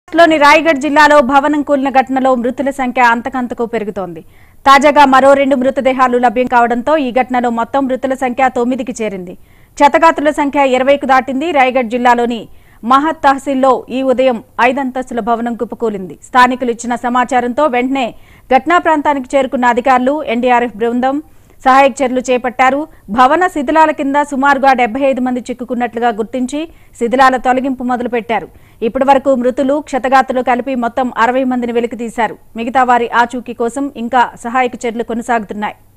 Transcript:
లోని రాయగఢ్ జిల్లాలో భవనం కూలిన ఘటనలో మృతుల సంఖ్య అంతకంతకు పెరుగుతోంది తాజాగా మరో రెండు మృతదేహాలు లభ్యం కావడంతో ఈ ఘటనలో మొత్తం మృతుల సంఖ్య తొమ్మిదికి చేరింది క్షతగాతుల సంఖ్య ఇరవైకు దాటింది రాయగఢ్ జిల్లాలోని మహత్ తహసీల్లో ఈ ఉదయం ఐదంతస్తుల భవనం కుప్పకూలింది స్థానికులు ఇచ్చిన సమాచారంతో వెంటనే ఘటనా ప్రాంతానికి చేరుకున్న అధికారులు ఎన్డీఆర్ఎఫ్ బృందం సహాయక చర్యలు చేపట్టారు భవన శిథిలాల కింద సుమారుగా డెబ్బై ఐదు మంది చిక్కుకున్నట్లుగా గుర్తించి శిథిలాల తొలగింపు మొదలుపెట్టారు ఇప్పటి వరకు మృతులు క్షతగాతులు కలిపి మొత్తం అరవై మందిని వెలికితీశారు మిగతా వారి ఆచూకీ కోసం ఇంకా సహాయక చర్యలు కొనసాగుతున్నాయి